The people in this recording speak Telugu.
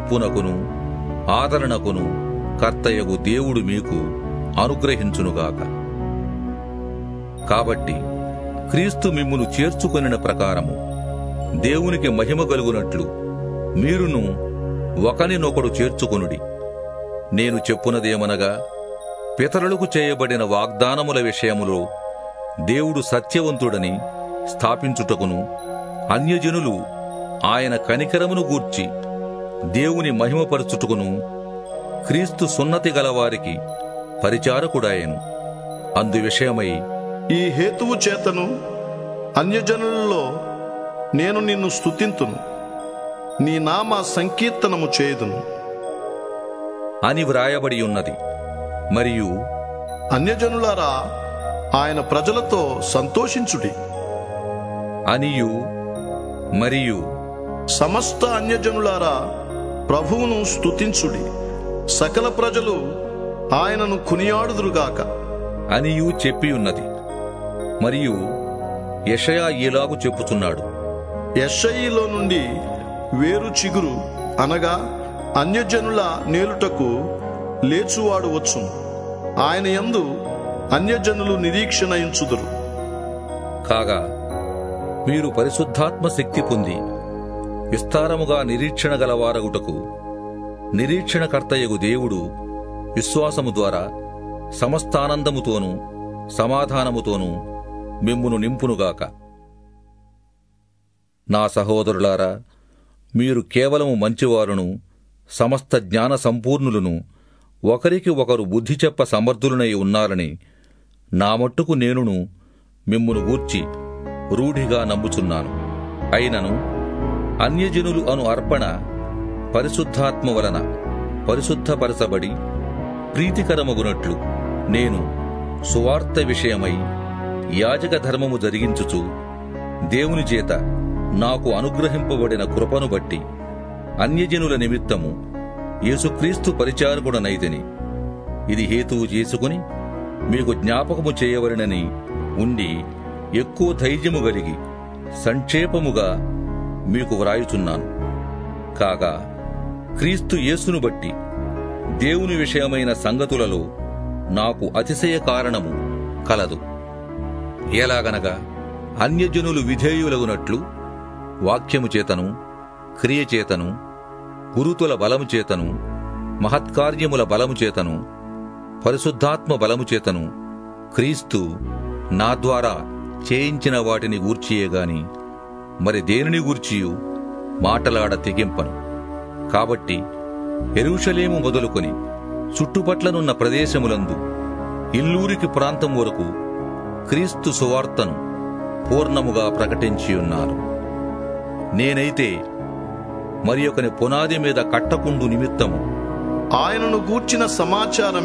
ఓర్పునకును ఆదరణకును కర్తయగు దేవుడు మీకు అనుగ్రహించునుగాక కాబట్టి క్రీస్తు మిమ్మును చేర్చుకొనిన ప్రకారము దేవునికి మహిమ కలుగునట్లు మీరును ఒకనినొకడు చేర్చుకొనుడి నేను చెప్పునదేమనగా పితరులకు చేయబడిన వాగ్దానముల విషయములో దేవుడు సత్యవంతుడని స్థాపించుటకును అన్యజనులు ఆయన కనికరమును గూర్చి దేవుని మహిమపరచుటకును క్రీస్తు సున్నతి గలవారికి పరిచారకుడాయను అందు విషయమై ఈ హేతువు చేతను అన్యజనులలో నేను నిన్ను స్తుతింతును నీ నామ సంకీర్తనము చేయుదును అని వ్రాయబడి ఉన్నది మరియు అన్యజనులారా ఆయన ప్రజలతో సంతోషించుడి అనియు మరియు సమస్త అన్యజనులారా ప్రభువును స్తుతించుడి సకల ప్రజలు ఆయనను కునియాడుదురుగాక అనియు చెప్పి ఉన్నది మరియు యెషయా ఈలాగు చెప్పుచున్నాడు యెషయిలో నుండి వేరు చిగురు అనగా అన్యజనుల నేలుటకు లేచువాడు వచ్చును ఆయన యందు అన్యజనులు నిరీక్షణ ఇంచుదురు కాగా మీరు పరిశుద్ధాత్మ శక్తి పొంది విస్తారముగా నిరీక్షణ గలవారగుటకు నిరీక్షణకర్తయగు దేవుడు విశ్వాసము ద్వారా సమస్తానందముతోనూ సమాధానముతోనూ మిమ్మును నింపునుగాక నా సహోదరులారా మీరు కేవలము మంచివారును సమస్త జ్ఞాన సంపూర్ణులను ఒకరికి ఒకరు బుద్ధి చెప్ప సమర్థులనై ఉన్నారని నా మట్టుకు నేనును మిమ్మును గూర్చి రూఢిగా నమ్ముచున్నాను అయినను అన్యజనులు అను అర్పణ పరిశుద్ధాత్మ వలన పరిశుద్ధపరచబడి ప్రీతికరమగునట్లు నేను సువార్త విషయమై యాజక ధర్మము జరిగించుచు దేవుని చేత నాకు అనుగ్రహింపబడిన కృపను బట్టి అన్యజనుల నిమిత్తము యేసుక్రీస్తు పరిచారకుడనైతిని ఇది హేతువు చేసుకుని మీకు జ్ఞాపకము చేయవలనని ఉండి ఎక్కువ ధైర్యము కలిగి సంక్షేపముగా మీకు వ్రాయుచున్నాను కాగా క్రీస్తు యేసును బట్టి దేవుని విషయమైన సంగతులలో నాకు అతిశయ కారణము కలదు ఎలాగనగా అన్యజనులు విధేయులగునట్లు వాక్యము చేతను క్రియ చేతను గురుతుల బలము చేతను మహత్కార్యముల బలము చేతను పరిశుద్ధాత్మ బలము చేతను క్రీస్తు నా ద్వారా చేయించిన వాటిని గూర్చియే గాని మరి దేనిని గూర్చియు మాటలాడ తెగింపను కాబట్టి ఎరుషలేము మొదలుకొని చుట్టుపట్లనున్న ప్రదేశములందు ఇల్లూరికి ప్రాంతం వరకు క్రీస్తు సువార్తను పూర్ణముగా ప్రకటించియున్నాను నేనైతే మరి ఒకని పునాది మీద కట్టకుండు నిమిత్తము ఆయనను గూర్చిన సమాచారం